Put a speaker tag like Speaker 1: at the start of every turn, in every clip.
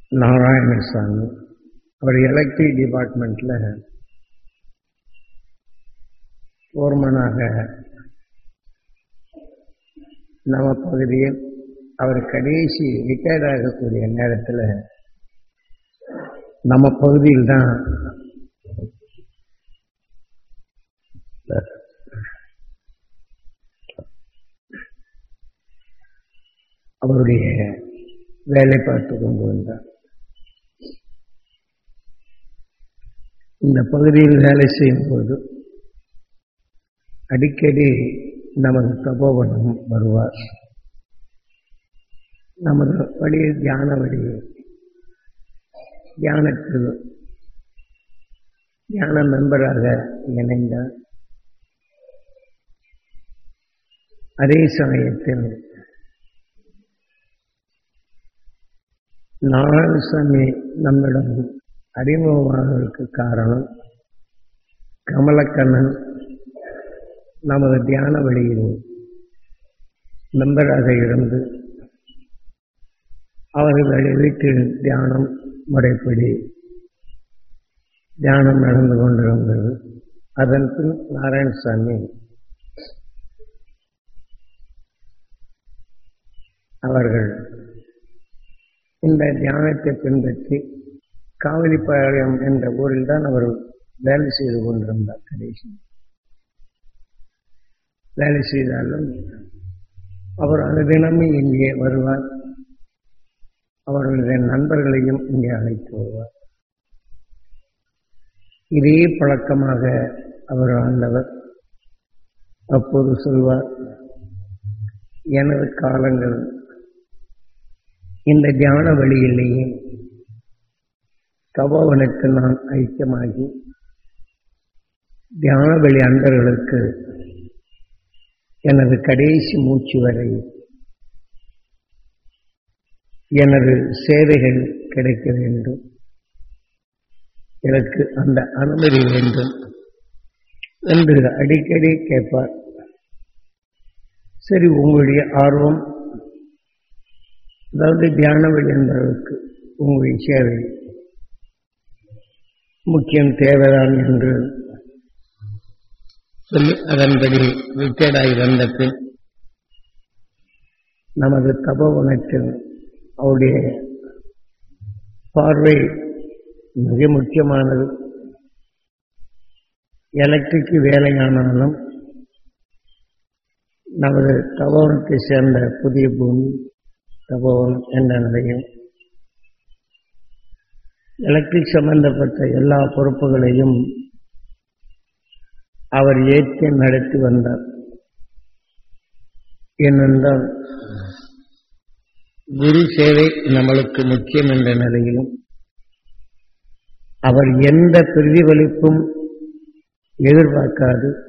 Speaker 1: நாராயணசாமி அவர் electric டிபார்ட்மெண்ட்டில் ஃபோர்மனாக நம்ம பகுதியில் அவர் கடைசி ரிட்டையர்ட் ஆகக்கூடிய நேரத்தில் நம்ம பகுதியில் தான் அவருடைய வேலை பார்த்து கொண்டு வந்தார் இந்த பகுதியில் வேலை செய்யும் போது அடிக்கடி நமது தபோவனம் வருவார் நமது வழி தியான வழி தியானத்தில் தியான மெம்பராக இணைந்தார் அதே சமயத்தில் நாராயணசாமி நம்மிடம் அறிமுகமானதற்கு காரணம் கமலக்கண்ணன் நமது தியான வழியில் மெம்பராக இருந்து அவர்கள் வீட்டில் தியானம் முறைப்படி தியானம் நடந்து கொண்டிருந்தது அதன் பின் நாராயணசாமி அவர்கள் இந்த தியானத்தை பின்பற்றி காவலிப்பாளையம் என்ற ஊரில் தான் அவர் வேலை செய்து கொண்டிருந்தார் கடைசி வேலை செய்தாலும் அவர் அனுதினமும் இங்கே வருவார் அவர்களுடைய நண்பர்களையும் இங்கே அழைத்து வருவார் இதே பழக்கமாக அவர் ஆண்டவர் அப்போது சொல்வார் எனது காலங்கள் இந்த தியான வழியிலேயே தபோவனுக்கு நான் ஐக்கியமாகி தியான வழி அன்பர்களுக்கு எனது கடைசி மூச்சு வரை எனது சேவைகள் கிடைக்க வேண்டும் எனக்கு அந்த அனுமதி வேண்டும் என்று அடிக்கடி கேட்பார் சரி உங்களுடைய ஆர்வம் அதாவது தியான வழி என்பதற்கு உங்களுடைய சேவை முக்கியம் தேவைதான் என்று சொல்லி அதன்படி ரிட்டையர்டாகி வந்த பின் நமது தபோவனத்தில் அவருடைய பார்வை மிக முக்கியமானது எலக்ட்ரிக் வேலையானாலும் நமது தபோவனத்தை சேர்ந்த புதிய பூமி தபோவனம் என்ற நிலையில் எலக்ட்ரிக் சம்பந்தப்பட்ட எல்லா பொறுப்புகளையும் அவர் ஏற்று நடத்தி வந்தார் ஏனென்றால் குரு சேவை நம்மளுக்கு முக்கியம் என்ற நிலையிலும் அவர் எந்த பிரதிபலிப்பும் எதிர்பார்க்காது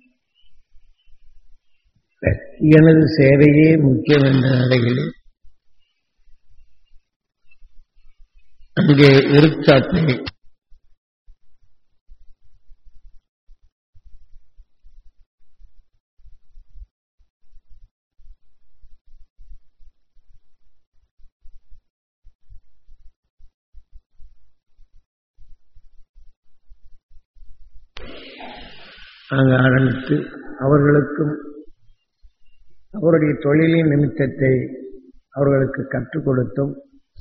Speaker 1: எனது சேவையே முக்கியம் என்ற நிலையிலும் அங்கே இருக்காப்பை அங்கு ஆரம்பித்து அவர்களுக்கும் அவருடைய தொழிலின் நிமித்தத்தை அவர்களுக்கு கற்றுக் கொடுத்தும்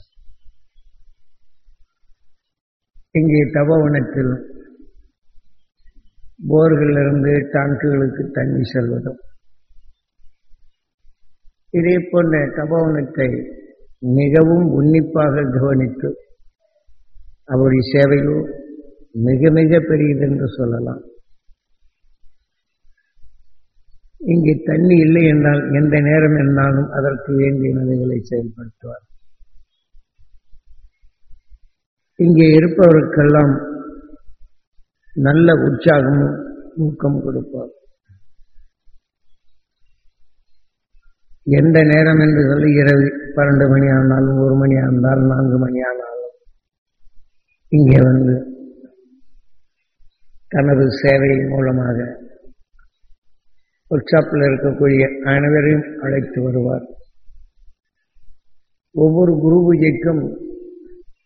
Speaker 1: இங்கே தபோவனத்தில் போர்களிலிருந்து டாங்குகளுக்கு தண்ணி செல்வதும் இதே போன்ற தபோவனத்தை மிகவும் உன்னிப்பாக கவனித்து அவருடைய சேவையோ மிக மிக பெரியது என்று சொல்லலாம் இங்கே தண்ணி இல்லை என்றால் எந்த நேரம் என்றாலும் அதற்கு வேண்டிய நிலைகளை செயல்படுத்துவார் இங்கே இருப்பவருக்கெல்லாம் நல்ல உற்சாகமும் ஊக்கம் கொடுப்பார் எந்த நேரம் என்று சொல்லி இரவு பன்னெண்டு மணி ஆனாலும் ஒரு மணி ஆனாலும் நான்கு மணி ஆனாலும் இங்கே வந்து தனது சேவை மூலமாக ஒர்க் ஷாப்பில் இருக்கக்கூடிய அனைவரையும் அழைத்து வருவார் ஒவ்வொரு குரு பூஜைக்கும்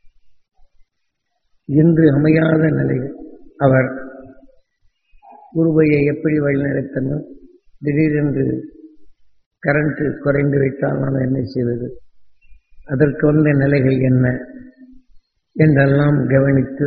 Speaker 1: இன்று அமையாத நிலையில் அவர் குருவையை எப்படி வழிநடத்தணும் திடீரென்று கரண்ட் குறைந்து விட்டால் நாம் என்ன செய்வது அதற்கு வந்த நிலைகள் என்ன என்றெல்லாம் கவனித்து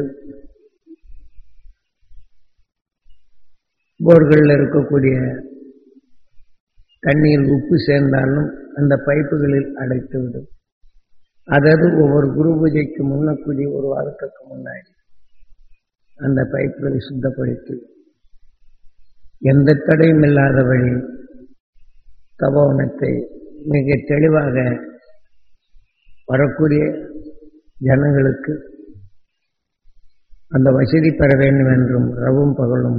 Speaker 1: போர்களில் இருக்கக்கூடிய தண்ணீர் உப்பு சேர்ந்தாலும் அந்த பைப்புகளில் அடைத்துவிடும் அதாவது ஒவ்வொரு குரு பூஜைக்கு முன்னக்கூடிய ஒரு வாரத்துக்கு முன்னாடி அந்த பைப்புகளை சுத்தப்படுத்தி எந்த தடையும் இல்லாதபடி தபோவனத்தை மிக தெளிவாக வரக்கூடிய ஜனங்களுக்கு அந்த வசதி பெற வேண்டும் என்றும் ரவும் பகலும்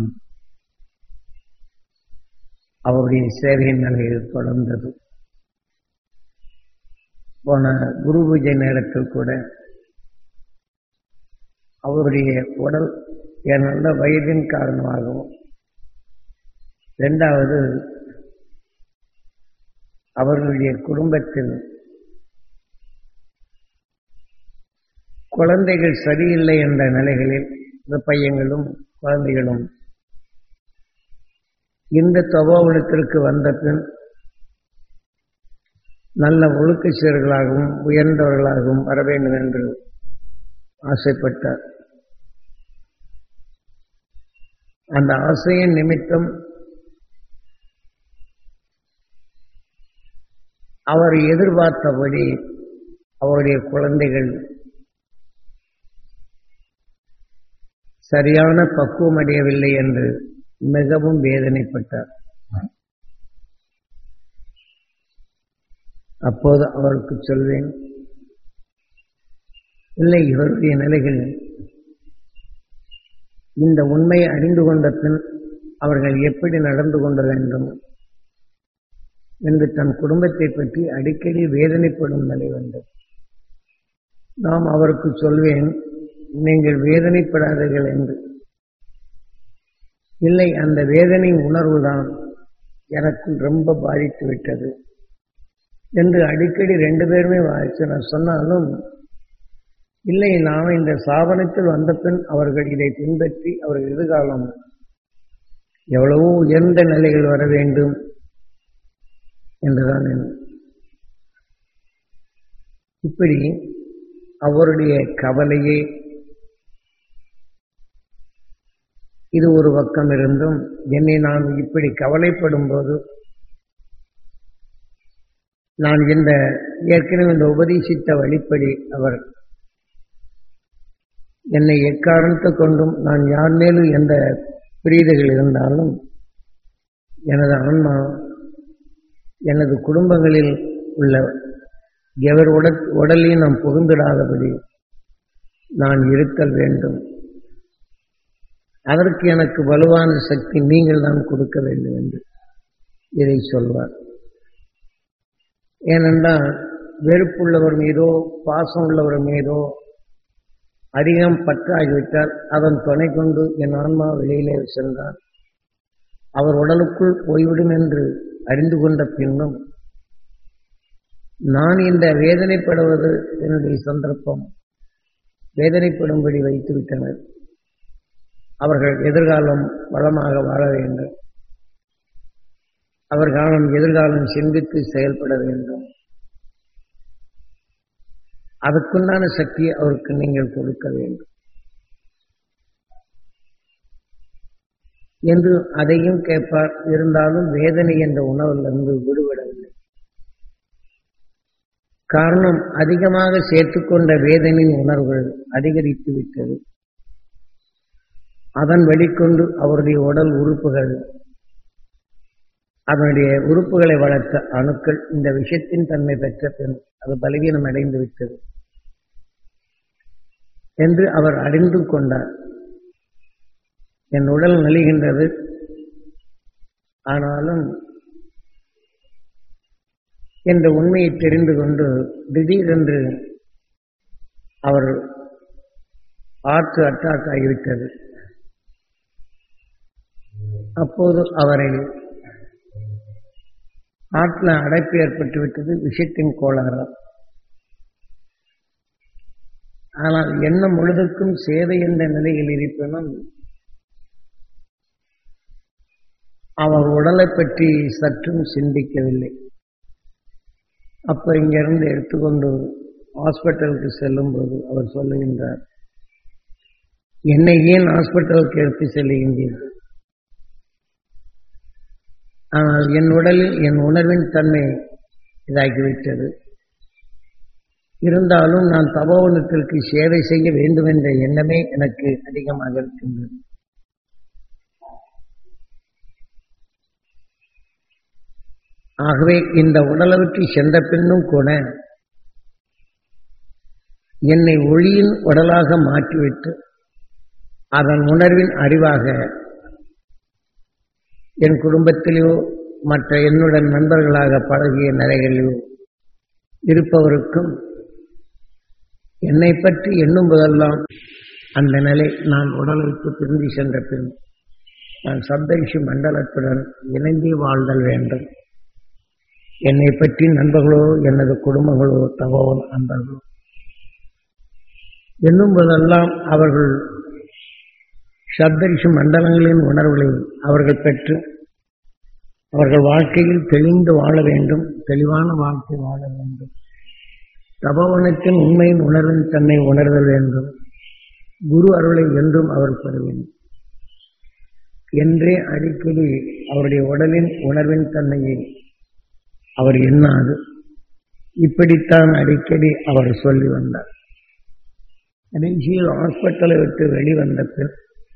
Speaker 1: அவருடைய சேவையின் நிலையில் தொடர்ந்தது போன குரு பூஜை நேரத்தில் கூட அவருடைய உடல் நல்ல வயதின் காரணமாகவும் இரண்டாவது அவர்களுடைய குடும்பத்தில் குழந்தைகள் சரியில்லை என்ற நிலைகளில் இந்த பையங்களும் குழந்தைகளும் இந்த தபோவனத்திற்கு வந்த பின் நல்ல ஒழுக்க சீர்களாகவும் உயர்ந்தவர்களாகவும் வர வேண்டும் என்று ஆசைப்பட்டார் அந்த ஆசையின் நிமித்தம் அவர் எதிர்பார்த்தபடி அவருடைய குழந்தைகள் சரியான பக்குவம் அடையவில்லை என்று மிகவும் வேதனைப்பட்டார் அப்போது அவருக்கு சொல்வேன் இல்லை இவருடைய நிலைகள் இந்த உண்மையை அறிந்து கொண்ட பின் அவர்கள் எப்படி நடந்து கொள்ள வேண்டும் என்று தன் குடும்பத்தை பற்றி அடிக்கடி வேதனைப்படும் நிலை வந்தது நாம் அவருக்கு சொல்வேன் நீங்கள் வேதனைப்படாதீர்கள் என்று இல்லை அந்த வேதனை உணர்வு தான் எனக்குள் ரொம்ப பாதித்து விட்டது என்று அடிக்கடி ரெண்டு பேருமே வாய்ச்சு நான் சொன்னாலும் இல்லை நாம் இந்த சாதனத்தில் வந்த பின் அவர்கள் இதை பின்பற்றி அவர்கள் எதிர்காலம் எவ்வளவோ உயர்ந்த நிலைகள் வர வேண்டும் என்றுதான் இப்படி அவருடைய கவலையே இது ஒரு பக்கம் இருந்தும் என்னை நான் இப்படி கவலைப்படும் போது நான் இந்த ஏற்கனவே இந்த உபதேசித்த வழிப்படி அவர் என்னை எக்காரணத்தை கொண்டும் நான் யார் மேலும் எந்த பிரியதைகள் இருந்தாலும் எனது ஆன்மா எனது குடும்பங்களில் உள்ள எவர் உட உடலையும் நாம் புகுந்திடாதபடி நான் இருத்தல் வேண்டும் அதற்கு எனக்கு வலுவான சக்தி நீங்கள் தான் கொடுக்க வேண்டும் என்று இதை சொல்வார் ஏனென்றால் வெறுப்புள்ளவர் மீதோ பாசம் உள்ளவர் மீதோ அதிகம் பற்றாகிவிட்டால் அதன் துணை கொண்டு என் ஆன்மா வெளியிலே சென்றான் அவர் உடலுக்குள் போய்விடும் என்று அறிந்து கொண்ட பின்னும் நான் இந்த வேதனைப்படுவது என்னுடைய சந்தர்ப்பம் வேதனைப்படும்படி வைத்து விட்டனர் அவர்கள் எதிர்காலம் வளமாக வாழ வேண்டும் அவர் காலம் எதிர்காலம் சிந்தித்து செயல்பட வேண்டும் அதுக்குண்டான சக்தியை அவருக்கு நீங்கள் கொடுக்க வேண்டும் என்று அதையும் கேட்பார் இருந்தாலும் வேதனை என்ற உணவிலிருந்து விடுபடவில்லை காரணம் அதிகமாக சேர்த்துக்கொண்ட வேதனையின் உணர்வுகள் அதிகரித்து விட்டது அதன் வெளிக்கொண்டு அவருடைய உடல் உறுப்புகள் அதனுடைய உறுப்புகளை வளர்த்த அணுக்கள் இந்த விஷயத்தின் தன்மை பெற்ற பின் அது பலவீனம் அடைந்து விட்டது என்று அவர் அறிந்து கொண்டார் என் உடல் நலிகின்றது ஆனாலும் என்ற உண்மையை தெரிந்து கொண்டு திடீரென்று அவர் ஆற்று அட்டாக் ஆகிவிட்டது அப்போது அவரை ஆற்றில் அடைப்பு ஏற்பட்டு விட்டது விஷத்தின் கோளாறு ஆனால் எண்ணம் முழுதுக்கும் சேவை என்ற நிலையில் இருப்பினும் அவர் உடலை பற்றி சற்றும் சிந்திக்கவில்லை அப்ப இங்கிருந்து எடுத்துக்கொண்டு ஹாஸ்பிட்டலுக்கு செல்லும்போது அவர் சொல்லுகின்றார் என்னை ஏன் ஹாஸ்பிட்டலுக்கு எடுத்து செல்லுகின்றீர்கள் ஆனால் என் உடலில் என் உணர்வின் தன்மை இதாகிவிட்டது இருந்தாலும் நான் தபோவனத்திற்கு சேவை செய்ய வேண்டும் என்ற எண்ணமே எனக்கு அதிகமாக இருக்கின்றது ஆகவே இந்த உடலவுக்கு சென்ற பின்னும் கூட என்னை ஒளியின் உடலாக மாற்றிவிட்டு அதன் உணர்வின் அறிவாக என் குடும்பத்திலேயோ மற்ற என்னுடன் நண்பர்களாக பழகிய நிலைகளிலோ இருப்பவருக்கும் என்னை பற்றி எண்ணும் போதெல்லாம் அந்த நிலை நான் உடலுக்கு திரும்பி சென்ற பின் நான் சப்தரிஷி மண்டலத்துடன் இணைந்தே வாழ்தல் வேண்டும் என்னை பற்றி நண்பர்களோ எனது குடும்பங்களோ தகவல் நண்பர்களோ என்னும் போதெல்லாம் அவர்கள் சப்தரிஷி மண்டலங்களின் உணர்வுகளை அவர்கள் பெற்று அவர்கள் வாழ்க்கையில் தெளிந்து வாழ வேண்டும் தெளிவான வாழ்க்கை வாழ வேண்டும் தபோவனத்தின் உண்மையின் உணர்வின் தன்னை உணர்தல் வேண்டும் குரு அருளை என்றும் அவர் பெற வேண்டும் என்றே அடிக்கடி அவருடைய உடலின் உணர்வின் தன்மையை அவர் எண்ணாது இப்படித்தான் அடிக்கடி அவர் சொல்லி வந்தார் கடைசியில் ஹாஸ்பிட்டலை விட்டு வெளிவந்த பின்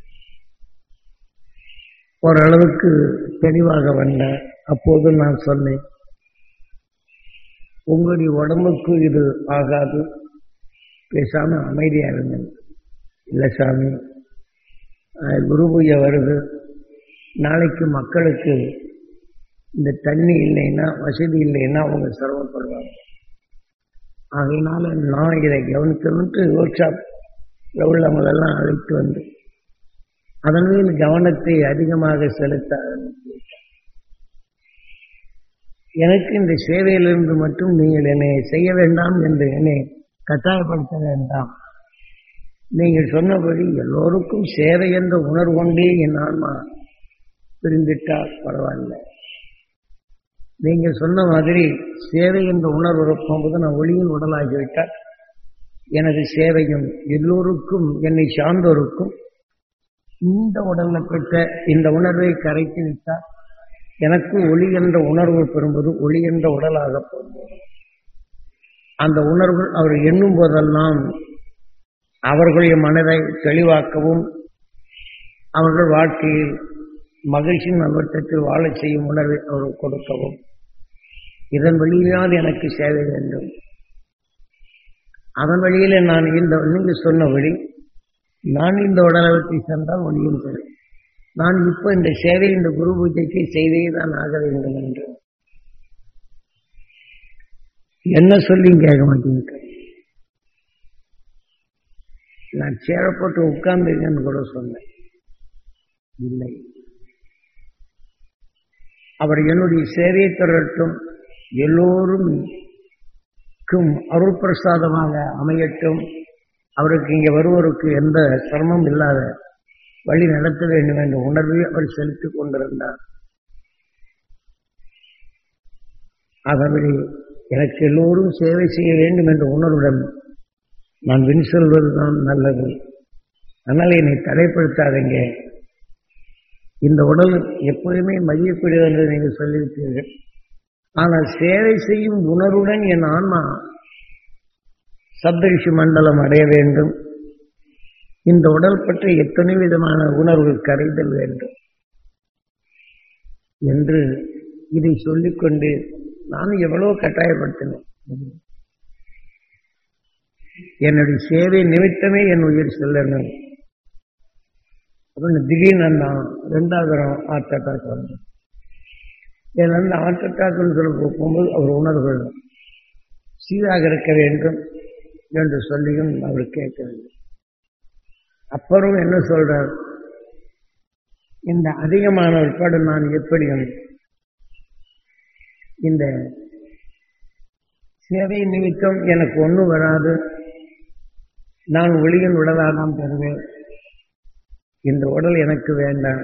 Speaker 1: ஓரளவுக்கு தெளிவாக வந்தார் அப்போது நான் சொன்னேன் உங்களுடைய உடம்புக்கு இது ஆகாது பேசாம அமைதியா இருங்க இல்லை சாமி குரு பூஜை வருது நாளைக்கு மக்களுக்கு இந்த தண்ணி இல்லைன்னா வசதி இல்லைன்னா அவங்க சிரமப்படுவாங்க ஆகையினால நான் இதை கவனிக்கணும்ட்டு ஒர்க் ஷாப் உள்ளவங்களெல்லாம் அழைத்து வந்து அதன் மேல் கவனத்தை அதிகமாக செலுத்த எனக்கு இந்த சேவையிலிருந்து மட்டும் நீங்கள் என்னை செய்ய வேண்டாம் என்று என்னை கட்டாயப்படுத்த வேண்டாம் நீங்கள் சொன்னபடி எல்லோருக்கும் சேவை என்ற உணர்வு கொண்டே என் ஆன்மா பிரிந்துட்டால் பரவாயில்ல நீங்கள் சொன்ன மாதிரி சேவை என்ற உணர்வு இருக்கும்போது நான் ஒளியின் உடலாகிவிட்டால் எனது சேவையும் எல்லோருக்கும் என்னை சார்ந்தோருக்கும் இந்த உடலை பெற்ற இந்த உணர்வை கரைத்து விட்டால் எனக்கு ஒளி என்ற உணர்வு பெறும்போது ஒளி என்ற உடலாக போகும்போது அந்த உணர்வுகள் அவர் எண்ணும் போதெல்லாம் அவர்களுடைய மனதை தெளிவாக்கவும் அவர்கள் வாழ்க்கையில் மகிழ்ச்சி நல்வட்டத்தில் வாழச் செய்யும் உணர்வை அவர் கொடுக்கவும் இதன் வழியிலாவது எனக்கு சேவை வேண்டும் அதன் வழியில நான் இந்த நீங்க சொன்னபடி நான் இந்த உடலவத்தை சென்றால் ஒளியும் பெறும் நான் இப்போ இந்த சேவை இந்த குரு பூஜைக்கு செய்தே தான் ஆக வேண்டும் என்று என்ன சொல்லி கேட்க மாட்டேங்க நான் சேரை போட்டு உட்கார்ந்துருக்கேன்னு கூட சொன்னேன் இல்லை அவர் என்னுடைய சேவையை தொடரட்டும் எல்லோரும் அருள் பிரசாதமாக அமையட்டும் அவருக்கு இங்கே வருவோருக்கு எந்த சிரமம் இல்லாத வழி நடத்த வேண்டும் என்ற உணர்வை அவர் செலுத்திக் கொண்டிருந்தார் ஆகவே எனக்கு எல்லோரும் சேவை செய்ய வேண்டும் என்ற உணர்வுடன் நான் வின் செல்வதுதான் நல்லது அதனால் என்னை தடைப்படுத்தாதீங்க இந்த உடல் எப்போதுமே மதியக்கூடியது என்று நீங்கள் சொல்லிவிட்டீர்கள் ஆனால் சேவை செய்யும் உணர்வுடன் என் ஆன்மா சப்தரிஷி மண்டலம் அடைய வேண்டும் இந்த உடல் பற்றி எத்தனை விதமான உணர்வுகள் கரைதல் வேண்டும் என்று இதை சொல்லிக்கொண்டு நானும் எவ்வளவு கட்டாயப்படுத்தினேன் என்னுடைய சேவை நிமித்தமே என் உயிர் செல்லணும் அப்படின்னு திடீர்னு நான் ரெண்டாவது தரம் ஹார்ட் அட்டாக் வந்தேன் என் வந்து ஹார்ட் அட்டாக்னு சொல்ல போகும்போது அவர் உணர்வுகள் சீராக இருக்க வேண்டும் என்று சொல்லியும் அவர் கேட்கவில்லை அப்புறம் என்ன சொல்றார் இந்த அதிகமான உட்பாடு நான் எப்படியும் இந்த சேவை நிமித்தம் எனக்கு ஒன்றும் வராது நான் ஒளியின் உடலாக தான் பெறுவேன் இந்த உடல் எனக்கு வேண்டாம்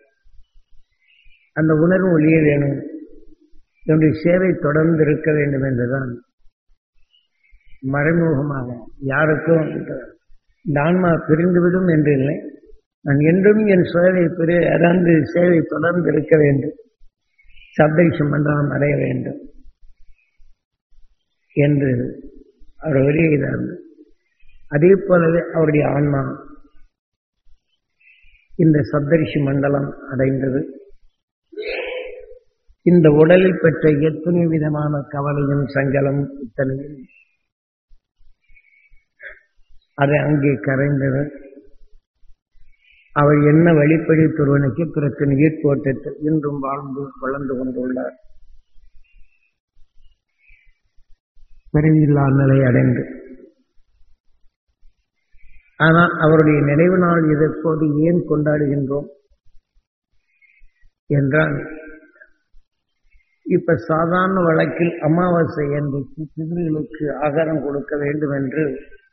Speaker 1: அந்த உணர்வு ஒளிய வேணும் என்னுடைய சேவை தொடர்ந்து இருக்க வேண்டும் என்றுதான் மறைமுகமாக யாருக்கும் இந்த ஆன்மா பிரிந்துவிடும் என்று இல்லை நான் என்றும் என் சேவை பெரிய அதாவது சேவை தொடர்ந்து இருக்க வேண்டும் சப்தரிஷம் மன்றம் அடைய வேண்டும் என்று அவர் வெளியிடார் அதே போலவே அவருடைய ஆன்மா இந்த சப்தரிஷி மண்டலம் அடைந்தது இந்த உடலில் பெற்ற எத்தனை விதமான கவலையும் சஞ்சலம் இத்தனையும் அது அங்கே கரைந்தது அவர் என்ன வழிப்படி ஒரு நட்சத்திரத்தின் ஈர்ப்போட்டத்தில் இன்றும் வாழ்ந்து வளர்ந்து கொண்டுள்ளார் பிறவியில்லா நிலை அடைந்து ஆனால் அவருடைய நினைவு நாள் இதற்போது ஏன் கொண்டாடுகின்றோம் என்றால் இப்ப சாதாரண வழக்கில் அமாவாசை அன்றைக்கு பிதிர்களுக்கு ஆகாரம் கொடுக்க வேண்டும் என்று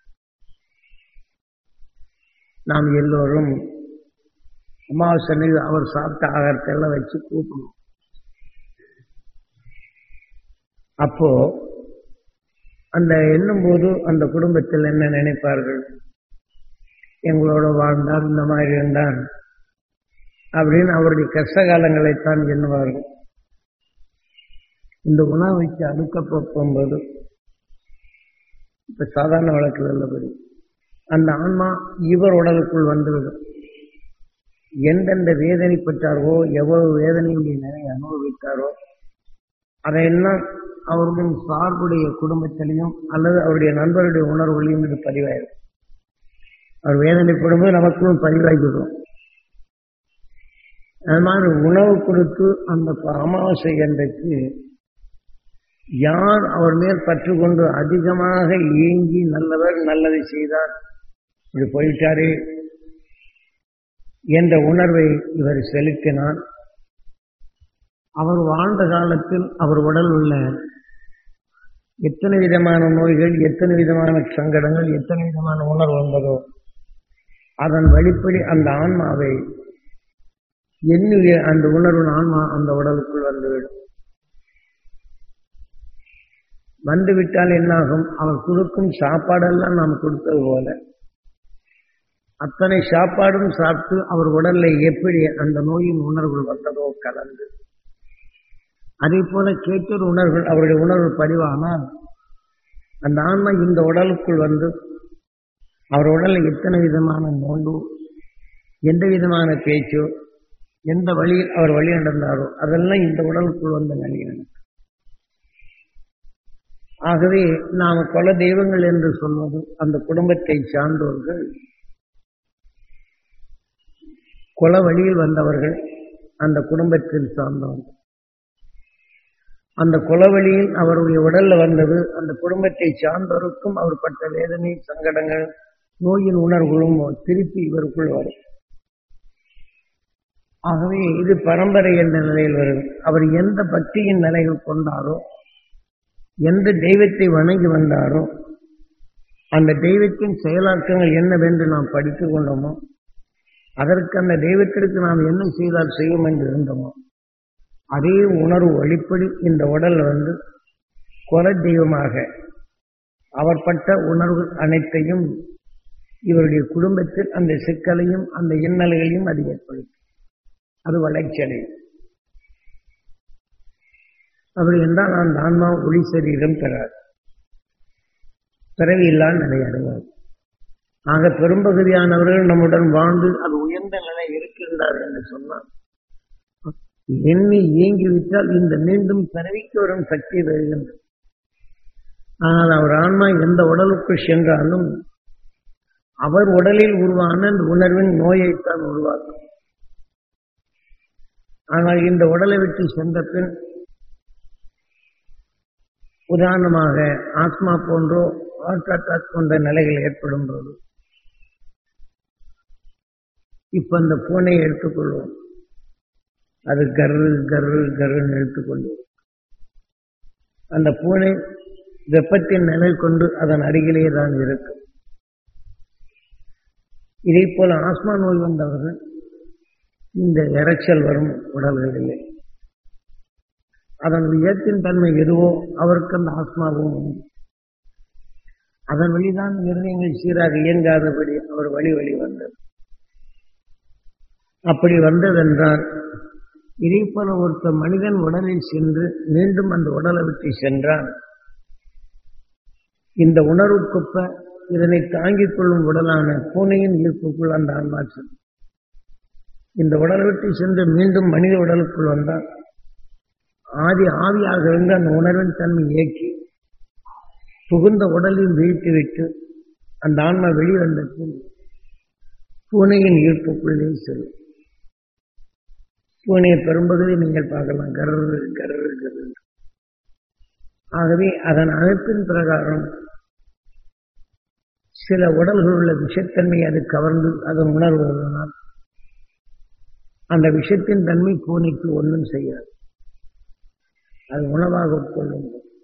Speaker 1: நாம் எல்லோரும் அமாவாசை அவர் சாப்பிட்ட ஆகாரத்தை எல்லாம் வச்சு கூட்டணும் அப்போ அந்த எண்ணும்போது அந்த குடும்பத்தில் என்ன நினைப்பார்கள் எங்களோட வாழ்ந்தார் இந்த மாதிரி இருந்தார் அப்படின்னு அவருடைய கஷ்ட காலங்களைத்தான் எண்ணுவார்கள் இந்த உணவைக்கு அடுக்க போகும்போது இப்ப சாதாரண வழக்கில் உள்ளபடி அந்த ஆன்மா இவர் உடலுக்குள் வந்துவிடும் எந்தெந்த வேதனைப்பட்டாரோ எவ்வளவு வேதனையுடைய நிலை அனுபவித்தாரோ அதையெல்லாம் அவருடைய சார்புடைய குடும்பத்திலையும் அல்லது அவருடைய நண்பருடைய உணர்வுகளையும் இது பதிவாயிடும் அவர் வேதனைப்படும்போது நமக்கும் பதிவாகிவிடும் அது மாதிரி உணவு கொடுத்து அந்த அமாவாசை அன்றைக்கு யார் அவர் மேல் பற்று கொண்டு அதிகமாக ஏங்கி நல்லவர் நல்லதை செய்தார் இப்படி போயிட்டாரே என்ற உணர்வை இவர் செலுத்தினார் அவர் வாழ்ந்த காலத்தில் அவர் உடல் உள்ள எத்தனை விதமான நோய்கள் எத்தனை விதமான சங்கடங்கள் எத்தனை விதமான உணர்வு வந்ததோ அதன் வழிப்படி அந்த ஆன்மாவை எண்ணிய அந்த உணர்வு ஆன்மா அந்த உடலுக்குள் வந்துவிடும் வந்துவிட்டால் என்னாகும் அவர் கொடுக்கும் சாப்பாடெல்லாம் நாம் கொடுத்தது போல அத்தனை சாப்பாடும் சாப்பிட்டு அவர் உடல்ல எப்படி அந்த நோயின் உணர்வுகள் வந்ததோ கலந்து அதே போல கேட்டொரு உணர்வுகள் அவருடைய உணர்வு பதிவானால் அந்த ஆன்மா இந்த உடலுக்குள் வந்து அவர் உடல்ல எத்தனை விதமான நோன்பு எந்த விதமான பேச்சோ எந்த வழியில் அவர் வழி நடந்தாரோ அதெல்லாம் இந்த உடலுக்குள் வந்த நிலையான ஆகவே நாம் குல தெய்வங்கள் என்று சொல்வது அந்த குடும்பத்தை சார்ந்தவர்கள் குல வழியில் வந்தவர்கள் அந்த குடும்பத்தில் சார்ந்தவர்கள் அந்த குலவழியில் அவருடைய உடல்ல வந்தது அந்த குடும்பத்தை சார்ந்தவருக்கும் அவர் பட்ட வேதனை சங்கடங்கள் நோயின் உணர்வுகளும் திருப்பி இவருக்குள் வரும் ஆகவே இது பரம்பரை என்ற நிலையில் வரும் அவர் எந்த பக்தியின் நிலைகள் கொண்டாரோ எந்த தெய்வத்தை வணங்கி வந்தாரோ அந்த தெய்வத்தின் செயலாக்கங்கள் என்னவென்று நாம் படித்துக் கொண்டோமோ அதற்கு அந்த தெய்வத்திற்கு நாம் என்ன செய்தால் செய்வோம் என்று இருந்தோமோ அதே உணர்வு வழிப்படி இந்த உடல் வந்து குல தெய்வமாக அவர் பட்ட உணர்வுகள் அனைத்தையும் இவருடைய குடும்பத்தில் அந்த சிக்கலையும் அந்த இன்னல்களையும் அது ஏற்படுத்தும் அது வளர்ச்சி அடையும் அப்படி என்றால் அந்த ஆன்மா ஒளி சரீரம் பெறாது பிறவியில்லா நிலை அடையாது ஆக பெரும்பகுதியானவர்கள் நம்முடன் வாழ்ந்து அது உயர்ந்த நிலை இருக்கின்றார் என்று சொன்னார் எண்ணி இயங்கிவிட்டால் இந்த மீண்டும் பிறவிக்கு வரும் சக்தி வருகின்றது ஆனால் அவர் ஆன்மா எந்த உடலுக்குள் சென்றாலும் அவர் உடலில் உருவான அந்த உணர்வின் நோயைத்தான் உருவாக்கும் ஆனால் இந்த உடலை விட்டு சென்ற பின் உதாரணமாக ஆத்மா போன்றோ ஹார்ட் அட்டாக் போன்ற நிலைகள் ஏற்படும் போது இப்ப அந்த போனை எடுத்துக்கொள்வோம் அது கரு கரு கருன்னு எடுத்துக்கொண்டு அந்த பூனை வெப்பத்தின் நிலை கொண்டு அதன் அருகிலே தான் இருக்கும் இதே போல ஆஸ்மா நோய் வந்தவர்கள் இந்த இறைச்சல் வரும் உடல்களிலே அதன் இயற்பின் தன்மை எதுவோ அவருக்கு அந்த ஆஸ்மாவும் உண்டு. அதன் வழிதான் இருதயங்கள் சீராக இயங்காதபடி அவர் வழி வழி வந்தது அப்படி வந்ததென்றால் இதே போல ஒருத்த மனிதன் உடலில் சென்று மீண்டும் அந்த உடலை விட்டு சென்றால் இந்த உணர்வுக்குப்ப இதனை தாங்கிக் கொள்ளும் உடலான பூனையின் ஈர்ப்புக்குள் அந்த ஆன்மா செல்லும் இந்த உடலை விட்டு சென்று மீண்டும் மனித உடலுக்குள் வந்தால் ஆதி ஆவியாக இருந்து அந்த உணர்வின் தன்மை இயக்கி புகுந்த உடலையும் வீழ்த்திவிட்டு அந்த ஆன்மா வெளிவந்த பின் பூனையின் ஈர்ப்புக்குள்ளே செல்லும் பூனையை பெரும்பகுதி நீங்கள் பார்க்கலாம் கர்ரு கர்ரு கர்ரு ஆகவே அதன் அமைப்பின் பிரகாரம் சில உடல்கள் உள்ள விஷத்தன்மை அது கவர்ந்து அதன் உணர்வுவதனால் அந்த விஷத்தின் தன்மை பூனைக்கு ஒன்றும் செய்யாது அது உணவாக உட்கொள்ளும்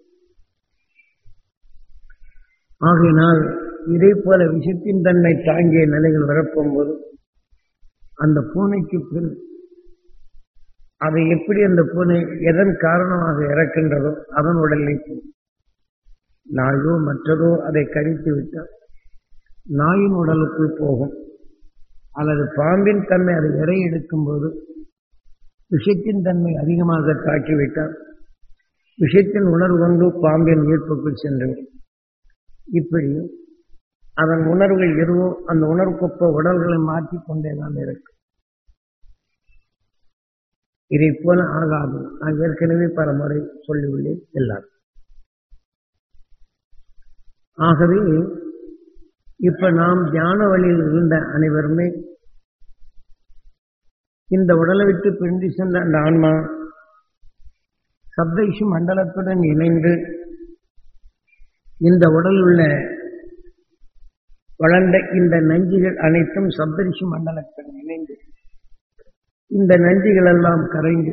Speaker 1: ஆகையினால் இதே போல விஷத்தின் தன்மை தாங்கிய நிலைகள் வரப்போகும்போது அந்த பூனைக்கு பின் அதை எப்படி அந்த பூனை எதன் காரணமாக இறக்கின்றதோ அதன் உடலை நாயோ மற்றதோ அதை கடித்து விட்டால் நாயின் உடலுக்குள் போகும் அல்லது பாம்பின் தன்மை அதை இறை எடுக்கும்போது விஷத்தின் தன்மை அதிகமாக தாக்கிவிட்டால் விஷத்தின் உணர்வு கொண்டு பாம்பின் ஈர்ப்புக்குள் சென்று இப்படி அதன் உணர்வுகள் எதுவோ அந்த உணர்வுக்கொப்ப உடல்களை மாற்றிக் கொண்டேதான் இருக்கும் இதை போல ஆகாது நான் ஏற்கனவே பல முறை சொல்லியுள்ளேன் எல்லாரும் ஆகவே இப்ப நாம் தியான வழியில் இருந்த அனைவருமே இந்த உடலை விட்டு பிரிந்து சென்ற அந்த ஆன்மா சப்தைஷு மண்டலத்துடன் இணைந்து இந்த உடல் உள்ள வளர்ந்த இந்த நஞ்சுகள் அனைத்தும் சப்தரிஷி மண்டலத்துடன் இணைந்து இந்த நஞ்சுகள் எல்லாம் கரைந்து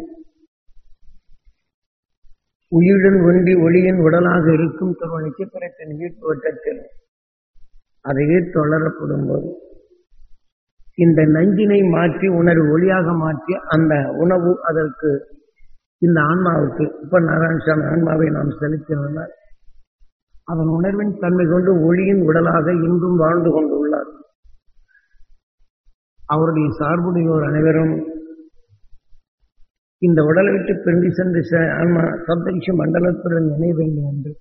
Speaker 1: உயிருடன் ஒன்றி ஒளியின் உடலாக இருக்கும் தருவ நட்சத்திரத்தின் வீட்டு வட்டத்தில் அதை ஈர்த்து வளரப்படும் போது இந்த நஞ்சினை மாற்றி உணர்வு ஒளியாக மாற்றி அந்த உணவு அதற்கு இந்த ஆன்மாவுக்கு இப்ப நாராயணசாமி ஆன்மாவை நாம் செலுத்தினால் அதன் உணர்வின் தன்மை கொண்டு ஒளியின் உடலாக இன்றும் வாழ்ந்து கொண்டுள்ளார் அவருடைய சார்புடையோர் அனைவரும் இந்த உடலை விட்டு பிரிந்து சென்று செ- ஆன்மா சப்தரிஷ மண்டலத்துடன் இணைய வேண்டும் என்று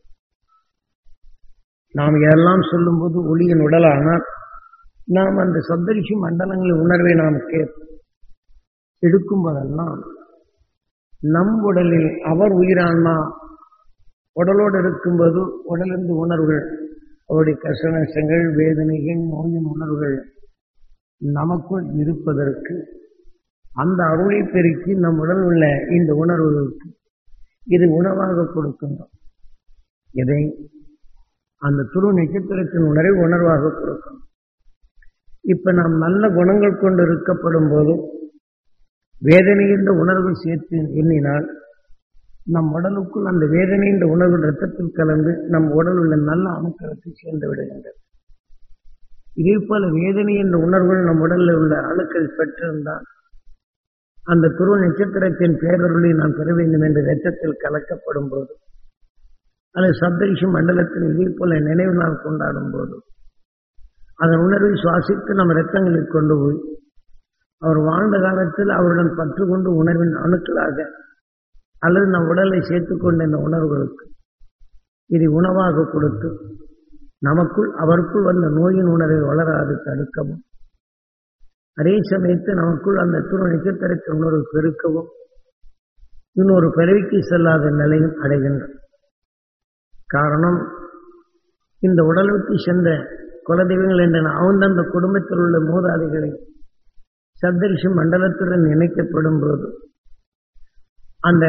Speaker 1: நாம் எல்லாம் சொல்லும்போது ஒளியின் உடலானால் நாம் அந்த சப்தரிஷி மண்டலங்களின் உணர்வை நாம் கே எடுக்கும் போதெல்லாம் நம் உடலில் அவர் உயிரான்மா உடலோடு இருக்கும்போது உடலிருந்து உணர்வுகள் அவருடைய கஷ்டநஷ்டங்கள் வேதனைகள் நோயின் உணர்வுகள் நமக்குள் இருப்பதற்கு அந்த அருளை பெருக்கி நம் உடல் உள்ள இந்த உணர்வுகளுக்கு இது உணவாக கொடுக்கின்றோம் இதை அந்த துரு நட்சத்திரத்தின் உணர்வை உணர்வாக கொடுக்கும் இப்ப நாம் நல்ல குணங்கள் கொண்டு இருக்கப்படும் போது வேதனை என்ற உணர்வு சேர்த்து எண்ணினால் நம் உடலுக்குள் அந்த வேதனை என்ற உணர்வு ரத்தத்தில் கலந்து நம் உடல் உள்ள நல்ல அணுக்களுக்கு சேர்ந்து விடுகின்றது இதே போல வேதனை என்ற உணர்வுகள் நம் உடலில் உள்ள அணுக்கள் பெற்றிருந்தால் அந்த துருவ நட்சத்திரத்தின் பேரருளை நாம் பெற வேண்டும் என்று ரத்தத்தில் கலக்கப்படும் போது அல்லது சப்தரிஷி மண்டலத்தில் இதே போல நினைவு நாள் கொண்டாடும் போது அதன் உணர்வை சுவாசித்து நம் இரத்தங்களில் கொண்டு போய் அவர் வாழ்ந்த காலத்தில் அவருடன் பற்று கொண்டு உணர்வின் அணுக்களாக அல்லது நம் உடலை சேர்த்துக் கொண்ட இந்த உணர்வுகளுக்கு இதை உணவாக கொடுத்து நமக்குள் அவருக்குள் வந்த நோயின் உணர்வை வளராது தடுக்கவும் அதே சமயத்தில் நமக்குள் அந்த துணை நட்சத்திரத்தின் உணர்வு பெருக்கவும் இன்னொரு பிறவிக்கு செல்லாத நிலையும் அடைகின்றோம் காரணம் இந்த உடல் விட்டு சென்ற குலதெய்வங்கள் என்ற அந்தந்த குடும்பத்தில் உள்ள மூதாதைகளை சப்தரிஷி மண்டலத்துடன் இணைக்கப்படும் போது அந்த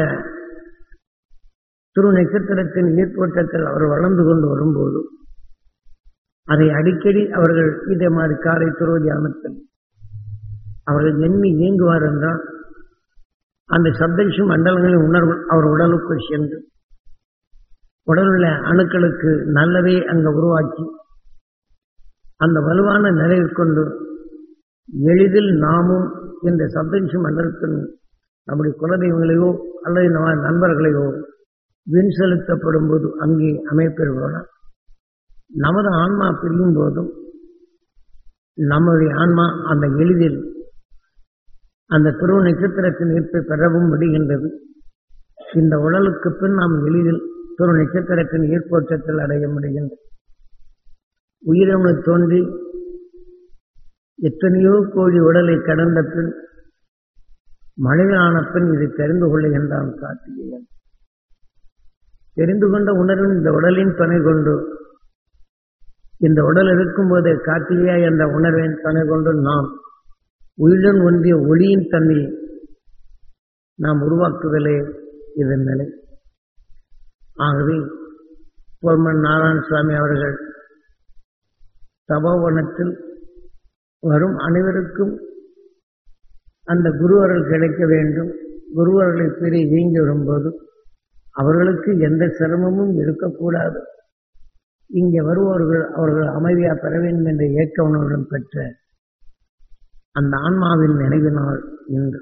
Speaker 1: துரு நட்சத்திரத்தின் ஈர்ப்போட்டத்தில் அவர் வளர்ந்து கொண்டு வரும்போது அதை அடிக்கடி அவர்கள் இதே மாதிரி காலை துருவ தியானத்தில் அவர்கள் எண்ணி இயங்குவார் என்றால் அந்த சப்தரிஷி மண்டலங்களின் உணர்வு அவர் உடலுக்குள் சென்று உடலுள்ள அணுக்களுக்கு நல்லதே அங்க உருவாக்கி அந்த வலுவான நிலையை கொண்டு எளிதில் நாமும் இந்த சப்தரிஷி மண்டலத்தின் நம்முடைய குலதெய்வங்களையோ அல்லது நம்ம நண்பர்களையோ வின் செலுத்தப்படும் போது அங்கே அமைப்பெறுவோம் நமது ஆன்மா பிரியும் போதும் நம்முடைய ஆன்மா அந்த எளிதில் அந்த துருவ நட்சத்திரத்தின் ஈர்ப்பை பெறவும் முடிகின்றது இந்த உடலுக்கு பின் நாம் எளிதில் துருவ நட்சத்திரத்தின் ஈர்ப்போற்றத்தில் அடைய முடிகின்றது உயிரினு தோன்றி எத்தனையோ கோடி உடலை கடந்த பின் மனிதனான பின் இதை தெரிந்து கொள்ளுகின்றான் கார்த்திகேயன் தெரிந்து கொண்ட உணர்வின் இந்த உடலின் துணை கொண்டு இந்த உடல் இருக்கும்போது கார்த்திகையா என்ற உணர்வின் துணை கொண்டு நாம் உயிருடன் ஒன்றிய ஒளியின் தன்மை நாம் உருவாக்குதலே இதன் நிலை ஆகவே பொன்மன் நாராயண சுவாமி அவர்கள் தபோவனத்தில் வரும் அனைவருக்கும் அந்த குருவர்கள் கிடைக்க வேண்டும் குருவர்களை பெரிய வீங்கி வரும்போது அவர்களுக்கு எந்த சிரமமும் இருக்கக்கூடாது இங்கே வருபவர்கள் அவர்கள் அமைதியாக பெற வேண்டும் என்ற ஏக்க உணர்வுடன் பெற்ற அந்த ஆன்மாவின் நினைவினால் இன்று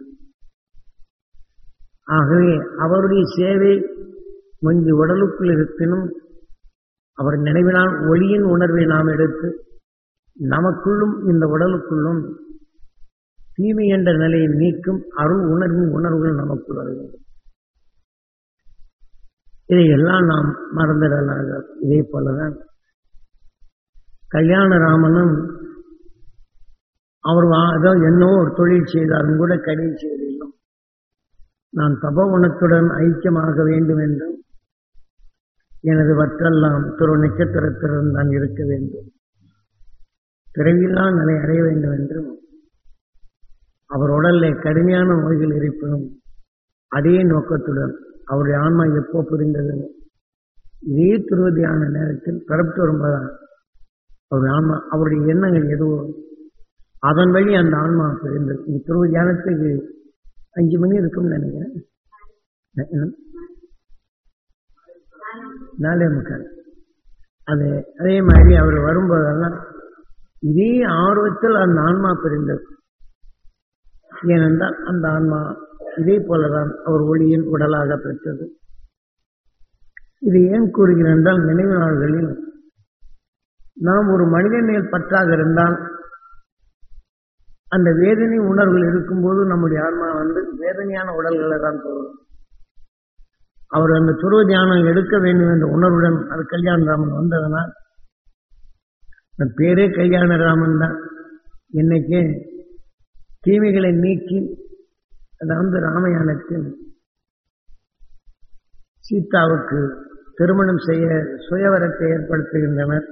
Speaker 1: ஆகவே அவருடைய சேவை முந்தி உடலுக்குள் இருப்பினும் அவர் நினைவினால் ஒளியின் உணர்வை நாம் எடுத்து நமக்குள்ளும் இந்த உடலுக்குள்ளும் தீமை என்ற நிலையை நீக்கும் அருள் உணர்வின் உணர்வுகள் நமக்குள் வர வேண்டும் இதையெல்லாம் நாம் மறந்துடலாக இதே போலதான் கல்யாண ராமனும் அவர் ஏதோ என்னோ ஒரு தொழில் செய்தாலும் கூட கடைசி வரையிலும் நான் தபோவனத்துடன் ஐக்கியமாக வேண்டும் என்றும் எனது வற்றெல்லாம் துரு நட்சத்திரத்துடன் நான் இருக்க வேண்டும் பிறவில்லா நிலை அடைய வேண்டும் என்றும் அவர் உடல்ல கடுமையான நோய்கள் இருப்பினும் அதே நோக்கத்துடன் அவருடைய ஆன்மா எப்போ புரிந்தது இதே துருவதியான நேரத்தில் பிறப்பு வரும்போதான் அவருடைய ஆன்மா அவருடைய எண்ணங்கள் எதுவோ அதன் வழி அந்த ஆன்மா பிரிந்தது இந்த துருவ தியானத்துக்கு அஞ்சு மணி இருக்கும்னு நினைக்கிறேன் நாலே முக்கால் அது அதே மாதிரி அவர் வரும்போதெல்லாம் இதே ஆர்வத்தில் அந்த ஆன்மா பிரிந்தது ஏனென்றால் அந்த ஆன்மா இதே போலதான் அவர் ஒளியின் உடலாக பெற்றது இது ஏன் கூறுகிறேன் என்றால் நினைவு நாள்களில் நாம் ஒரு மனிதன் மேல் பற்றாக இருந்தால் அந்த வேதனை உணர்வுகள் இருக்கும்போது நம்முடைய ஆன்மா வந்து வேதனையான உடல்களை தான் போகும் அவர் அந்த துருவ தியானம் எடுக்க வேண்டும் என்ற உணர்வுடன் அது கல்யாண ராமன் வந்ததனால் பேரே கல்யாண ராமன் தான் இன்னைக்கு தீமைகளை நீக்கி அதாவது ராமயானத்தில் சீதாவுக்கு திருமணம் செய்ய சுயவரத்தை ஏற்படுத்துகின்றனர்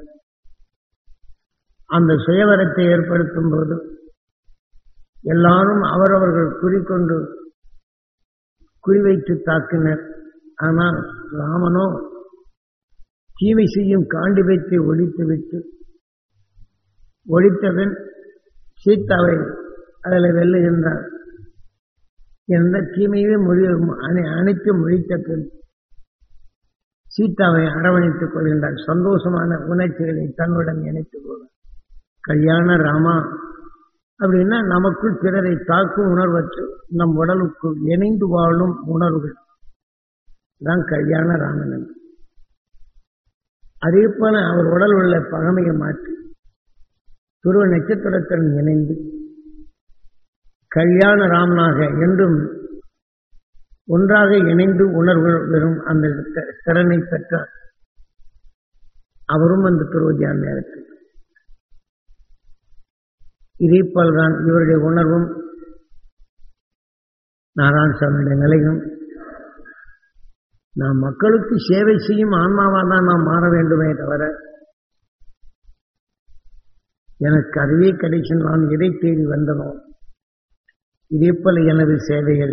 Speaker 1: அந்த சுயவரத்தை ஏற்படுத்தும் போது எல்லாரும் அவரவர்கள் குறிக்கொண்டு குறிவைத்து தாக்கினர் ஆனால் ராமனோ தீமை செய்யும் காண்டிபத்தை ஒழித்துவிட்டு ஒழித்தவன் சீதாவை அதில் வெல்லுகின்றான் எந்த தீமையே மொழி அனைத்து மொழித்த பின் சீதாவை அரவணைத்துக் கொள்கின்றார் சந்தோஷமான உணர்ச்சிகளை தன்னுடன் இணைத்துக் கொள்ள கல்யாண ராமா அப்படின்னா நமக்குள் பிறரை தாக்கும் உணர்வற்று நம் உடலுக்குள் இணைந்து வாழும் உணர்வுகள் தான் கல்யாண ராமன் அதே போல அவர் உடல் உள்ள பகமையை மாற்றி துருவ நட்சத்திரத்துடன் இணைந்து கல்யாண ராமனாக என்றும் ஒன்றாக இணைந்து உணர்வு பெறும் அந்த திறனை பெற்றார் அவரும் அந்த துருவதியான நேரத்தில் இதே போல்தான் இவருடைய உணர்வும் நாராயணசாமியுடைய நிலையும் நாம் மக்களுக்கு சேவை செய்யும் ஆன்மாவாக தான் நாம் மாற வேண்டுமே தவிர எனக்கு அதுவே கடைசி நான் எதை தேடி வந்தனோ இதே போல எனது சேவைகள்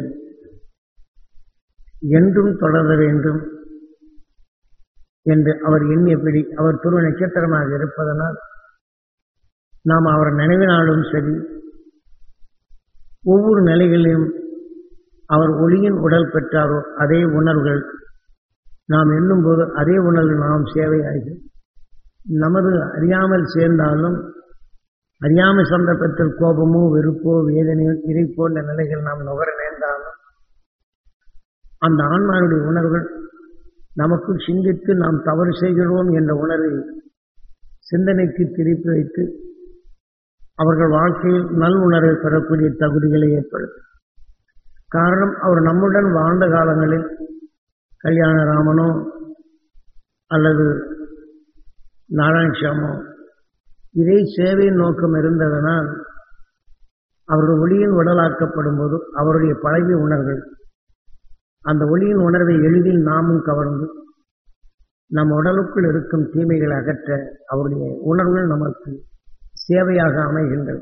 Speaker 1: என்றும் தொடர வேண்டும் என்று அவர் எண்ணியபடி அவர் துருவ நட்சத்திரமாக இருப்பதனால் நாம் அவர் நினைவினாலும் சரி ஒவ்வொரு நிலைகளிலும் அவர் ஒளியின் உடல் பெற்றாரோ அதே உணர்வுகள் நாம் எண்ணும்போது அதே உணர்வு நாம் சேவையாகி நமது அறியாமல் சேர்ந்தாலும் அறியாமை சந்தர்ப்பத்தில் கோபமோ வெறுப்போ வேதனையோ இதை போன்ற நிலைகள் நாம் நுகர நேர்ந்தாலும் அந்த ஆன்மாவுடைய உணர்வுகள் நமக்குள் சிந்தித்து நாம் தவறு செய்கிறோம் என்ற உணர்வை சிந்தனைக்கு திருப்பி வைத்து அவர்கள் வாழ்க்கையில் நல் உணர்வை பெறக்கூடிய தகுதிகளை ஏற்படுத்தும் காரணம் அவர் நம்முடன் வாழ்ந்த காலங்களில் கல்யாணராமனோ அல்லது நாராயணசாமோ இதே சேவையின் நோக்கம் இருந்ததனால் அவர்கள் ஒளியின் உடலாக்கப்படும் போது அவருடைய பழகிய உணர்வுகள் அந்த ஒளியின் உணர்வை எளிதில் நாமும் கவர்ந்து நம் உடலுக்குள் இருக்கும் தீமைகளை அகற்ற அவருடைய உணர்வுகள் நமக்கு சேவையாக அமைகின்றது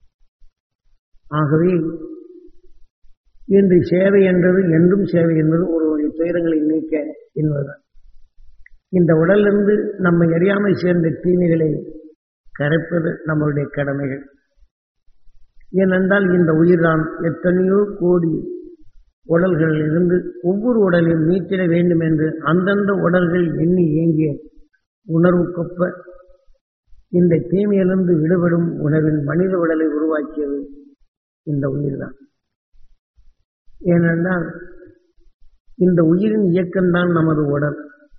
Speaker 1: ஆகவே இன்று சேவை என்பது என்றும் சேவை என்பது ஒருவருடைய துயரங்களை நீக்க என்பதுதான் இந்த உடலிலிருந்து நம்மை அறியாமல் சேர்ந்த தீமைகளை கரைப்பது நம்மளுடைய கடமைகள் ஏனென்றால் இந்த உயிர்தான் எத்தனையோ கோடி உடல்களில் இருந்து ஒவ்வொரு உடலையும் மீட்டிட வேண்டும் என்று அந்தந்த உடல்கள் எண்ணி இயங்கிய உணர்வுக்கொப்ப இந்த தீமையிலிருந்து விடுபடும் உணவின் மனித உடலை உருவாக்கியது இந்த உயிர்தான் ஏனென்றால் இந்த உயிரின் இயக்கம்தான் நமது உடல்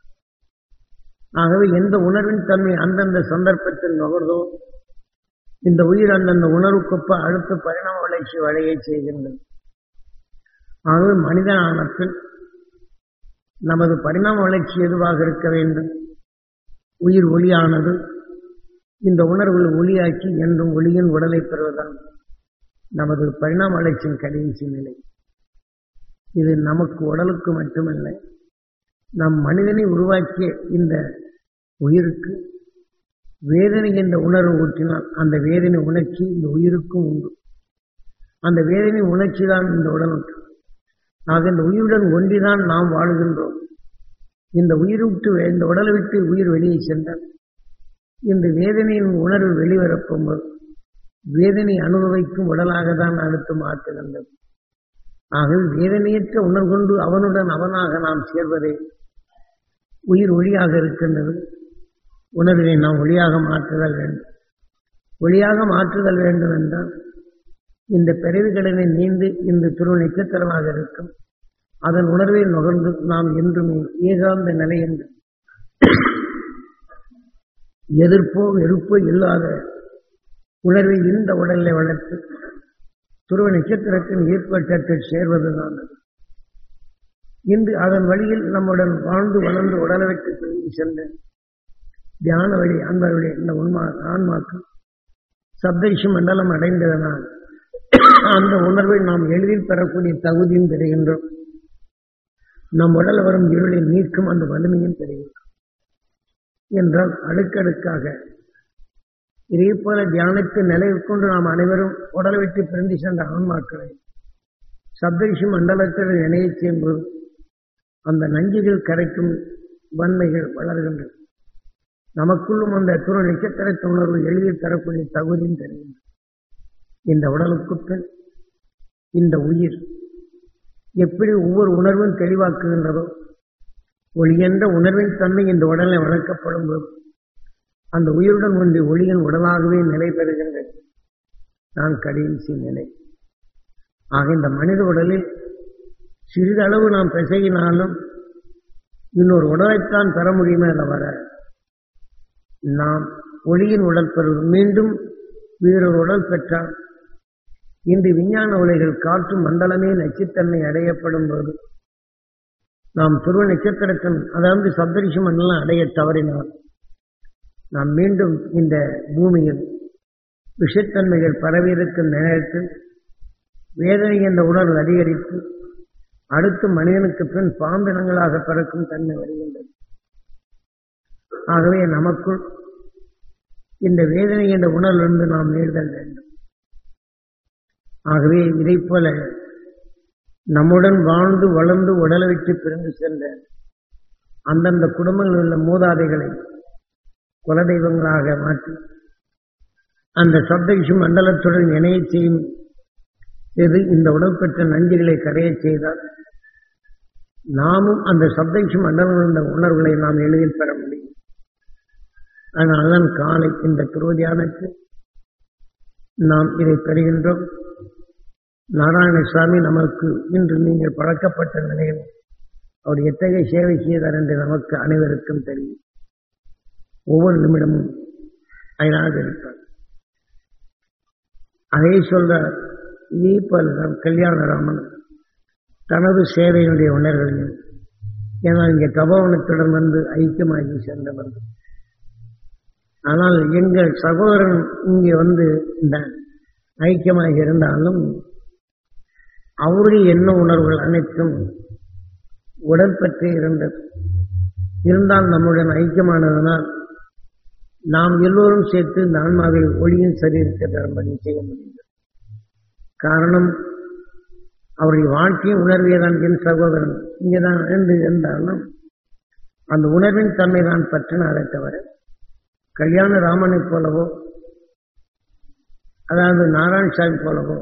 Speaker 1: ஆகவே எந்த உணர்வின் தன்மை அந்தந்த சந்தர்ப்பத்தில் நுகர்தோ இந்த உயிர் அந்தந்த உணர்வுக்கொப்ப அடுத்த பரிணாம வளர்ச்சி வழியை செய்கின்றது ஆகவே மனிதனான பின் நமது பரிணாம வளர்ச்சி எதுவாக இருக்க வேண்டும் உயிர் ஒளியானது இந்த உணர்வுகளை ஒளியாக்கி என்றும் ஒளியின் உடலை பெறுவதால் நமது பரிணாம வளர்ச்சியின் கடைசி நிலை இது நமக்கு உடலுக்கு மட்டுமில்லை நம் மனிதனை உருவாக்கிய இந்த உயிருக்கு வேதனை என்ற உணர்வு ஊற்றினால் அந்த வேதனை உணர்ச்சி இந்த உயிருக்கும் உண்டு அந்த வேதனை உணர்ச்சி தான் இந்த உடலுக்கு ஆக இந்த உயிருடன் ஒன்றிதான் நாம் வாழுகின்றோம் இந்த உயிர் விட்டு இந்த உடலை விட்டு உயிர் வெளியே சென்றால் இந்த வேதனையின் உணர்வு வெளிவரப்போகும்போது வேதனை அனுபவிக்கும் உடலாக தான் அடுத்து மாற்றுகின்றது ஆகவே வேதனையற்ற உணர்வு கொண்டு அவனுடன் அவனாக நாம் சேர்வதே உயிர் ஒளியாக இருக்கின்றது உணர்வை நாம் ஒளியாக மாற்றுதல் வேண்டும் ஒளியாக மாற்றுதல் வேண்டும் என்றால் இந்த பிறவி கடனை நீந்து இந்த துரு நட்சத்திரமாக இருக்கும் அதன் உணர்வை நுகர்ந்து நாம் என்றுமே ஏகாந்த நிலை என்று எதிர்ப்போ வெறுப்போ இல்லாத உணர்வை இந்த உடலை வளர்த்து துருவ நட்சத்திரத்தின் ஈர்ப்பட்டத்தில் சேர்வதுதான் அது இன்று அதன் வழியில் நம்முடன் வாழ்ந்து வளர்ந்து உடலை விட்டு பிரிந்து சென்ற தியான வழி அன்பர்களுடைய இந்த உண்மா ஆன்மாக்கு சப்தரிஷி மண்டலம் அடைந்ததனால் அந்த உணர்வை நாம் எளிதில் பெறக்கூடிய தகுதியும் பெறுகின்றோம் நம் உடல் வரும் இருளை நீக்கும் அந்த வலிமையும் பெறுகின்றோம் என்றால் அடுக்கடுக்காக இதே போல தியானத்தை நிலையில் கொண்டு நாம் அனைவரும் உடலை விட்டு பிரிந்து சென்ற ஆன்மாக்களை சப்தரிஷி மண்டலத்தில் இணைய செய்யும்போது அந்த நஞ்சுகள் கரைக்கும் வன்மைகள் வளர்கின்றன நமக்குள்ளும் அந்த துணை நட்சத்திரத்த உணர்வு எளிதில் தரக்கூடிய தகுதியும் தெரியும் இந்த உடலுக்கு பின் இந்த உயிர் எப்படி ஒவ்வொரு உணர்வும் தெளிவாக்குகின்றதோ ஒளி என்ற உணர்வின் தன்மை இந்த உடலை வளர்க்கப்படும் போது அந்த உயிருடன் ஒன்றி ஒளியின் உடலாகவே நிலை பெறுகின்றது நான் கடைசி நிலை ஆக இந்த மனித உடலில் சிறிதளவு நாம் பிசையினாலும் இன்னொரு உடலைத்தான் பெற முடியுமே தவிர நாம் ஒளியின் உடல் பெறுவது மீண்டும் வேறொரு உடல் பெற்றால் இன்று விஞ்ஞான உலைகள் காற்று மண்டலமே நச்சுத்தன்மை அடையப்படும் போது நாம் துருவ நட்சத்திரத்தின் அதாவது சப்தரிஷி மண்டலம் அடைய தவறினால் நாம் மீண்டும் இந்த பூமியில் விஷத்தன்மைகள் பரவியிருக்கும் நேரத்தில் வேதனை என்ற உணர்வு அதிகரித்து அடுத்து மனிதனுக்கு பின் பாம்பினங்களாக பிறக்கும் தன்மை வருகின்றது ஆகவே நமக்குள் இந்த வேதனை என்ற உணர்விலிருந்து நாம் நேர்தல் வேண்டும் ஆகவே இதை போல நம்முடன் வாழ்ந்து வளர்ந்து உடலை விட்டு பிரிந்து சென்ற அந்தந்த குடும்பங்களில் உள்ள மூதாதைகளை குலதெய்வங்களாக மாற்றி அந்த சப்தகிஷு மண்டலத்துடன் இணைய செய்யும் இது இந்த உடல் பெற்ற நஞ்சுகளை கரையச் செய்தால் நாமும் அந்த சப்தகிஷு மண்டலம் உள்ள உணர்வுகளை நாம் எளிதில் பெற முடியும் அதனால்தான் காலை இந்த துருவதியானத்தில் நாம் இதை பெறுகின்றோம் நாராயணசாமி நமக்கு இன்று நீங்கள் பழக்கப்பட்ட நிலையில் அவர் எத்தகைய சேவை செய்தார் என்று நமக்கு அனைவருக்கும் தெரியும் ஒவ்வொரு நிமிடமும் அயனாக இருப்பார் அதே சொல்ற இதே போலதான் கல்யாணராமன் தனது சேவையினுடைய உணர்வுகளையும் ஏன்னா இங்கே தபோவனத்துடன் வந்து ஐக்கியமாகி சென்றவர் ஆனால் எங்கள் சகோதரன் இங்கே வந்து இந்த ஐக்கியமாக இருந்தாலும் அவருடைய எண்ண உணர்வுகள் அனைத்தும் உடற்பற்றே இருந்தது இருந்தால் நம்முடன் ஐக்கியமானதனால் நாம் எல்லோரும் சேர்த்து இந்த ஆன்மாவை ஒளியின் சரீரத்தை தரும்படி செய்ய முடிந்தது காரணம் அவருடைய வாழ்க்கையின் உணர்வே தான் என் சகோதரன் இங்கேதான் இருந்து இருந்தாலும் அந்த உணர்வின் தன்மை தான் பற்றினாரே தவிர கல்யாண ராமனைப் போலவோ அதாவது நாராயணசாமி போலவோ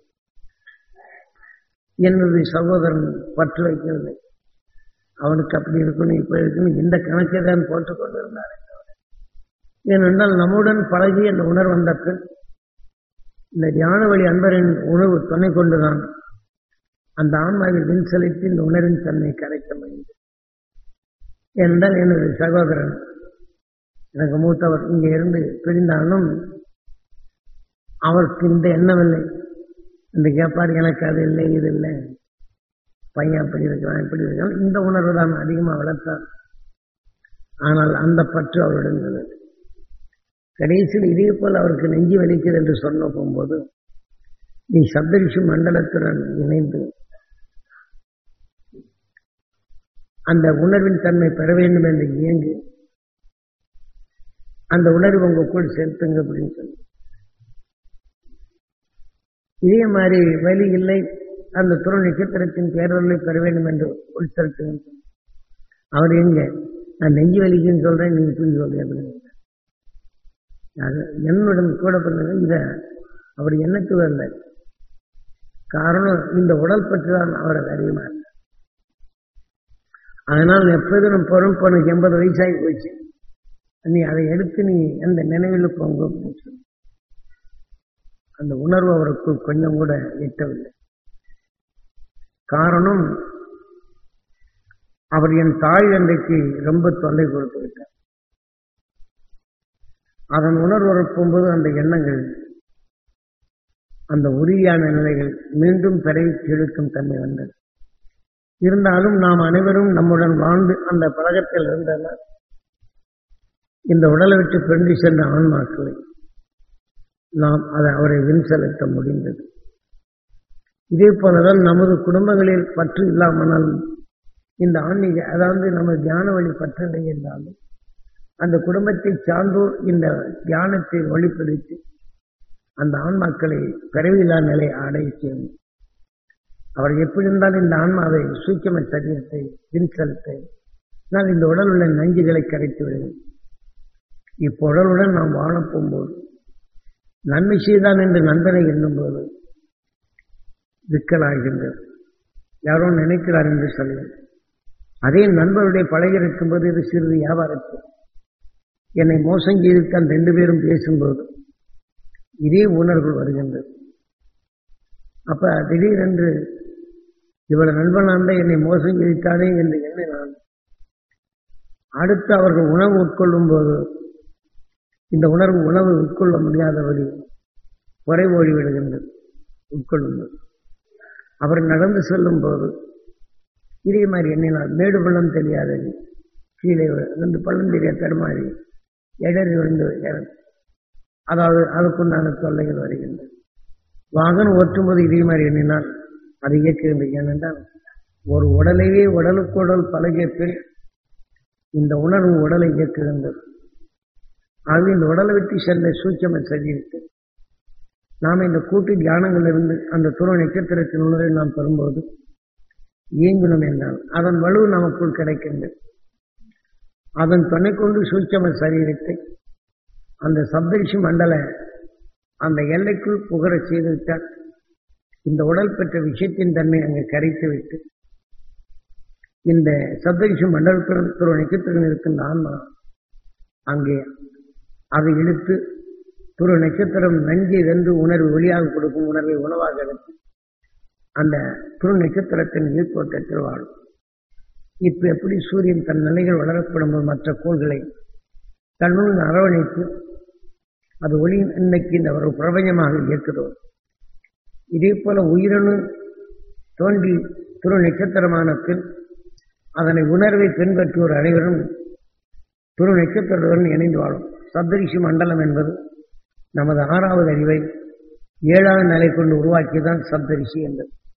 Speaker 1: என்னது சகோதரன் பற்று வைக்கவில்லை அவனுக்கு அப்படி இருக்கணும் இப்ப இருக்கணும் இந்த கணக்கை தான் போட்டுக் கொண்டிருந்தாரே தவிர ஏனென்றால் நம்முடன் பழகி அந்த உணர்வு வந்த பின் இந்த தியான வழி அன்பரின் உணர்வு துணை கொண்டுதான் அந்த ஆன்மாவில் வின் செலுத்தி இந்த உணர்வின் தன்மை கரைக்க முடிந்தது ஏனென்றால் எனது சகோதரன் எனக்கு மூத்தவர் இங்கே இருந்து பிரிந்தாலும் அவருக்கு இந்த எண்ணம் இல்லை இந்த கேட்பார் எனக்கு அது இல்லை இது இல்லை பையன் அப்படி இருக்கிறான் இப்படி இருக்கிறான் இந்த உணர்வு தான் அதிகமாக வளர்த்தார் ஆனால் அந்த பற்று அவருடன் இருந்தது கடைசியில் இதே போல் அவருக்கு நெஞ்சு வலிக்குது என்று சொன்ன போகும்போது நீ சப்தரிஷி மண்டலத்துடன் இணைந்து அந்த உணர்வின் தன்மை பெற வேண்டும் என்று இயங்கி அந்த உணர்வு உங்களுக்குள் செலுத்துங்க அப்படின்னு சொல்லி இதே மாதிரி வழி இல்லை அந்த துணை நட்சத்திரத்தின் பேரொருளை பெற வேண்டும் என்று உட்செலுத்துங்க அவர் எங்க நான் நெஞ்சு வலிக்குன்னு சொல்றேன் நீங்க புரிஞ்சு சொல்றேன் அப்படின்னு என்னுடன் கூட பண்ணது இத அவர் எண்ணத்து வரல காரணம் இந்த உடல் பற்றி தான் அவர் அதிகமாக அதனால் எப்போதும் பொருள் பொண்ணுக்கு எண்பது வயசாகி போச்சு நீ அதை எடுத்து நீ அந்த நினைவில் போங்க அப்படின்னு சொல்லி அந்த உணர்வு அவருக்குள் கொஞ்சம் கூட எட்டவில்லை காரணம் அவர் என் தாய் தந்தைக்கு ரொம்ப தொல்லை கொடுத்து விட்டார் அதன் உணர்வு போகும்போது அந்த எண்ணங்கள் அந்த உறுதியான நிலைகள் மீண்டும் பிறவி இழுக்கும் தன்மை வந்தது இருந்தாலும் நாம் அனைவரும் நம்முடன் வாழ்ந்து அந்த பழகத்தில் இருந்தனர் இந்த உடலை விட்டு பிரிந்து சென்ற ஆன்மாக்களை நாம் அதை அவரை வின் செலுத்த முடிந்தது இதே போலதான் நமது குடும்பங்களில் பற்று இல்லாமனாலும் இந்த ஆன்மீக அதாவது நம்ம தியான வழி பற்றில்லை என்றாலும் அந்த குடும்பத்தை சார்ந்தோர் இந்த தியானத்தை வழிப்படுத்தி அந்த ஆன்மாக்களை பிறவில்லா நிலை அடைய செய்யும் அவர் எப்படி இருந்தாலும் இந்த ஆன்மாவை சூக்கியம சரீரத்தை வின் செலுத்த நான் இந்த உடல் உள்ள நஞ்சுகளை கரைத்து விடுவேன் இப்போ உடலுடன் நாம் வாழ போகும்போது நன்மை செய்தான் என்று நண்பனை எண்ணும்போது விற்கலாகின்றது யாரோ நினைக்கிறார் என்று சொல்லுங்கள் அதே நண்பருடைய பழகி இருக்கும்போது இது சிறிது வியாபாரத்தில் என்னை மோசம் செய்துத்தான் ரெண்டு பேரும் பேசும்போது இதே உணர்வு வருகின்றது அப்ப திடீரென்று இவ்வளவு நண்பனாண்ட என்னை மோசம் செய்தானே என்று எண்ணினான் அடுத்து அவர்கள் உணவு உட்கொள்ளும் போது இந்த உணர்வு உணவு உட்கொள்ள முடியாதபடி குறை ஓடி விடுகின்றது உட்கொள்ளும்போது அவர் நடந்து செல்லும் போது இதே மாதிரி எண்ணினார் மேடு பள்ளம் தெரியாதது கீழே ரெண்டு பள்ளம் தெரியாத தடுமாறி இடறி விழுந்து அதாவது அதுக்குண்டான தொல்லைகள் வருகின்றது வாகனம் ஓட்டும்போது இதே மாதிரி எண்ணினால் அது இயக்குகின்றது ஏனென்றால் ஒரு உடலையே உடலுக்கு உடல் பழகிய பின் இந்த உணர்வு உடலை இயக்குகின்றது ஆகவே இந்த உடலை விட்டு சென்ற சூட்சம சரீரத்தை நாம் இந்த கூட்டு தியானங்களிலிருந்து அந்த துணை நட்சத்திரத்தின் உணர்வை நாம் பெறும்போது இயங்கணும் என்றால் அதன் வலு நமக்குள் கிடைக்கின்றது அதன் துணை கொண்டு சூட்சம சரீரத்தை அந்த சப்தரிஷி மண்டல அந்த எல்லைக்குள் புகழ செய்துவிட்டால் இந்த உடல் பெற்ற விஷயத்தின் தன்மை அங்கே கரைத்து விட்டு இந்த சப்தரிஷி மண்டலத்துடன் துணை நட்சத்திரங்கள் இருக்கின்ற ஆன்மா அங்கே அதை இழுத்து துரு நட்சத்திரம் நஞ்சு வென்று உணர்வு ஒளியாக கொடுக்கும் உணர்வை உணவாக எடுத்து அந்த துரு நட்சத்திரத்தின் நீர்க்கோட்டத்தில் வாழும் இப்ப எப்படி சூரியன் தன் நிலைகள் வளரப்படும் போது மற்ற கோள்களை தன்னுள் அரவணைத்து அது ஒளி இன்னைக்கு இந்த ஒரு பிரபஞ்சமாக இயக்குதோ இதே போல உயிரணு தோன்றி துரு நட்சத்திரமானத்தில் அதனை உணர்வை பின்பற்றுவோர் அனைவரும் துரு நட்சத்திரத்துடன் இணைந்து வாழும் சப்தரிஷி மண்டலம் என்பது நமது ஆறாவது அறிவை ஏழாவது நிலை கொண்டு உருவாக்கியதான் சப்தரிஷி என்பது